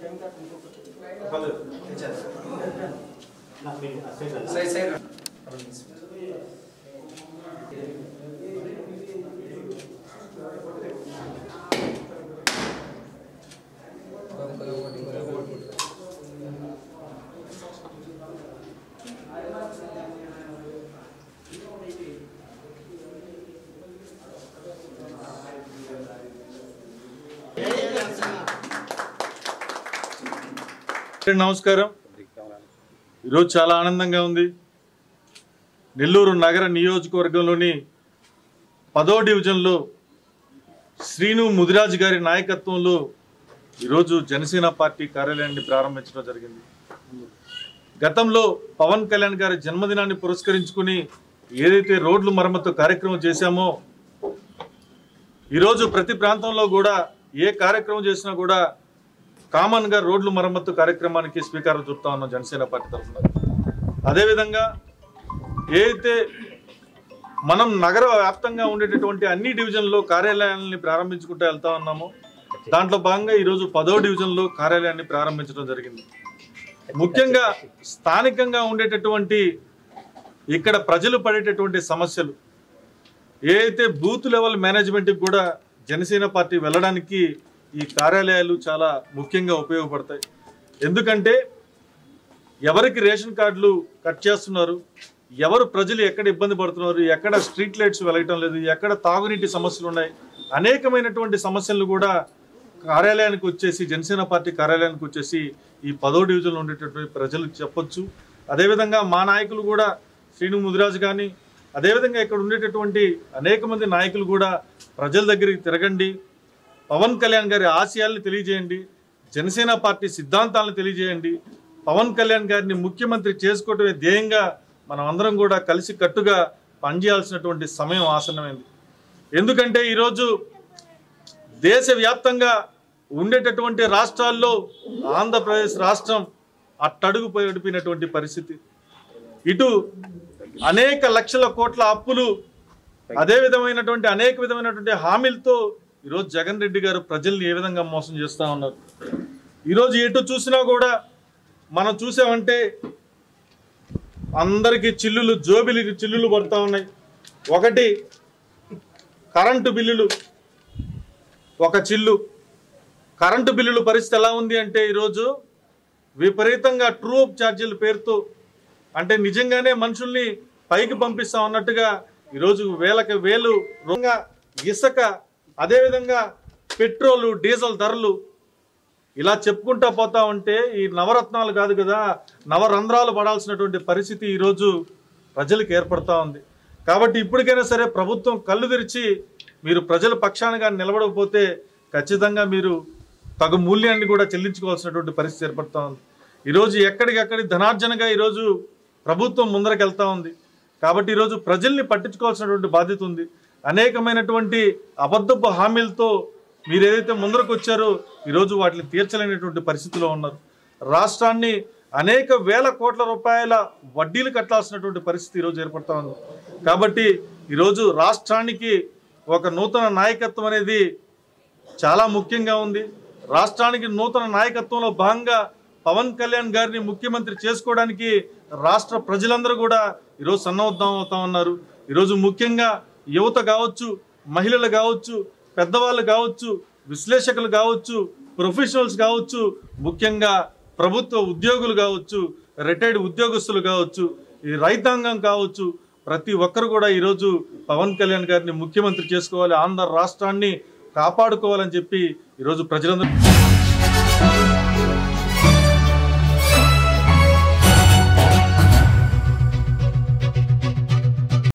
side side నమస్కారం ఈరోజు చాలా ఆనందంగా ఉంది నెల్లూరు నగర నియోజకవర్గంలోని పదో డివిజన్లో శ్రీను ముదిరాజు గారి నాయకత్వంలో ఈరోజు జనసేన పార్టీ కార్యాలయాన్ని ప్రారంభించడం జరిగింది గతంలో పవన్ కళ్యాణ్ గారి జన్మదినాన్ని పురస్కరించుకుని ఏదైతే రోడ్లు మరమ్మతు కార్యక్రమం చేశామో ఈరోజు ప్రతి ప్రాంతంలో కూడా ఏ కార్యక్రమం చేసినా కూడా కామన్ గా రోడ్లు మరమ్మతు కార్యక్రమానికి స్వీకారం చుడతా ఉన్నాం జనసేన పార్టీ తరఫున అదేవిధంగా ఏదైతే మనం నగర వ్యాప్తంగా ఉండేటటువంటి అన్ని డివిజన్లో కార్యాలయాలని ప్రారంభించుకుంటూ వెళ్తా ఉన్నామో దాంట్లో భాగంగా ఈరోజు పదో డివిజన్లో కార్యాలయాన్ని ప్రారంభించడం జరిగింది ముఖ్యంగా స్థానికంగా ఉండేటటువంటి ఇక్కడ ప్రజలు పడేటటువంటి సమస్యలు ఏదైతే బూత్ లెవెల్ మేనేజ్మెంట్కి కూడా జనసేన పార్టీ వెళ్ళడానికి ఈ కార్యాలయాలు చాలా ముఖ్యంగా ఉపయోగపడతాయి ఎందుకంటే ఎవరికి రేషన్ కార్డులు కట్ చేస్తున్నారు ఎవరు ప్రజలు ఎక్కడ ఇబ్బంది పడుతున్నారు ఎక్కడ స్ట్రీట్ లైట్స్ వెలగటం లేదు ఎక్కడ తాగునీటి సమస్యలు ఉన్నాయి అనేకమైనటువంటి సమస్యలు కూడా కార్యాలయానికి వచ్చేసి జనసేన పార్టీ కార్యాలయానికి వచ్చేసి ఈ పదో డివిజన్లో ఉండేటటువంటి ప్రజలకు చెప్పొచ్చు అదేవిధంగా మా నాయకులు కూడా శ్రీను ముదిరాజు కానీ అదేవిధంగా ఇక్కడ ఉండేటటువంటి అనేక మంది నాయకులు కూడా ప్రజల దగ్గరికి తిరగండి పవన్ కళ్యాణ్ గారి ఆశయాల్ని తెలియజేయండి జనసేన పార్టీ సిద్ధాంతాలను తెలియజేయండి పవన్ కళ్యాణ్ గారిని ముఖ్యమంత్రి చేసుకోవటమే ధ్యేయంగా మనం అందరం కూడా కలిసి కట్టుగా పనిచేయాల్సినటువంటి సమయం ఆసన్నమైంది ఎందుకంటే ఈరోజు దేశవ్యాప్తంగా ఉండేటటువంటి రాష్ట్రాల్లో ఆంధ్రప్రదేశ్ రాష్ట్రం అట్టడుగు పడిపోయినటువంటి పరిస్థితి ఇటు అనేక లక్షల కోట్ల అప్పులు అదే విధమైనటువంటి అనేక విధమైనటువంటి హామీలతో ఈరోజు జగన్ రెడ్డి గారు ప్రజల్ని ఏ విధంగా మోసం చేస్తూ ఉన్నారు ఈరోజు ఎటు చూసినా కూడా మనం చూసామంటే అందరికీ చిల్లులు జోబిలి చిల్లులు పడుతూ ఉన్నాయి ఒకటి కరెంటు బిల్లులు ఒక చిల్లు కరెంటు బిల్లుల పరిస్థితి ఎలా ఉంది అంటే ఈరోజు విపరీతంగా ట్రూ అప్ ఛార్జీల పేరుతో అంటే నిజంగానే మనుషుల్ని పైకి పంపిస్తా ఉన్నట్టుగా ఈరోజు వేలకి వేలు రుంగా ఇసుక అదేవిధంగా పెట్రోలు డీజిల్ ధరలు ఇలా చెప్పుకుంటా పోతా ఉంటే ఈ నవరత్నాలు కాదు కదా నవరంధ్రాలు పడాల్సినటువంటి పరిస్థితి ఈరోజు ప్రజలకు ఏర్పడతా ఉంది కాబట్టి ఇప్పటికైనా సరే ప్రభుత్వం కళ్ళు తెరిచి మీరు ప్రజల పక్షానగా నిలబడకపోతే ఖచ్చితంగా మీరు తగు మూల్యాన్ని కూడా చెల్లించుకోవాల్సినటువంటి పరిస్థితి ఏర్పడతా ఉంది ఈరోజు ఎక్కడికెక్కడి ధనార్జనగా ఈరోజు ప్రభుత్వం ముందరకు వెళ్తా ఉంది కాబట్టి ఈరోజు ప్రజల్ని పట్టించుకోవాల్సినటువంటి బాధ్యత ఉంది అనేకమైనటువంటి అబద్ధపు హామీలతో మీరు ఏదైతే ముందరకు వచ్చారో ఈరోజు వాటిని తీర్చలేనటువంటి పరిస్థితిలో ఉన్నారు రాష్ట్రాన్ని అనేక వేల కోట్ల రూపాయల వడ్డీలు కట్టాల్సినటువంటి పరిస్థితి ఈరోజు ఏర్పడతా ఉంది కాబట్టి ఈరోజు రాష్ట్రానికి ఒక నూతన నాయకత్వం అనేది చాలా ముఖ్యంగా ఉంది రాష్ట్రానికి నూతన నాయకత్వంలో భాగంగా పవన్ కళ్యాణ్ గారిని ముఖ్యమంత్రి చేసుకోవడానికి రాష్ట్ర ప్రజలందరూ కూడా ఈరోజు సన్నద్ధం అవుతా ఉన్నారు ఈరోజు ముఖ్యంగా యువత కావచ్చు మహిళలు కావచ్చు పెద్దవాళ్ళు కావచ్చు విశ్లేషకులు కావచ్చు ప్రొఫెషనల్స్ కావచ్చు ముఖ్యంగా ప్రభుత్వ ఉద్యోగులు కావచ్చు రిటైర్డ్ ఉద్యోగస్తులు కావచ్చు ఈ రైతాంగం కావచ్చు ప్రతి ఒక్కరు కూడా ఈరోజు పవన్ కళ్యాణ్ గారిని ముఖ్యమంత్రి చేసుకోవాలి ఆంధ్ర రాష్ట్రాన్ని కాపాడుకోవాలని చెప్పి ఈరోజు ప్రజలందరూ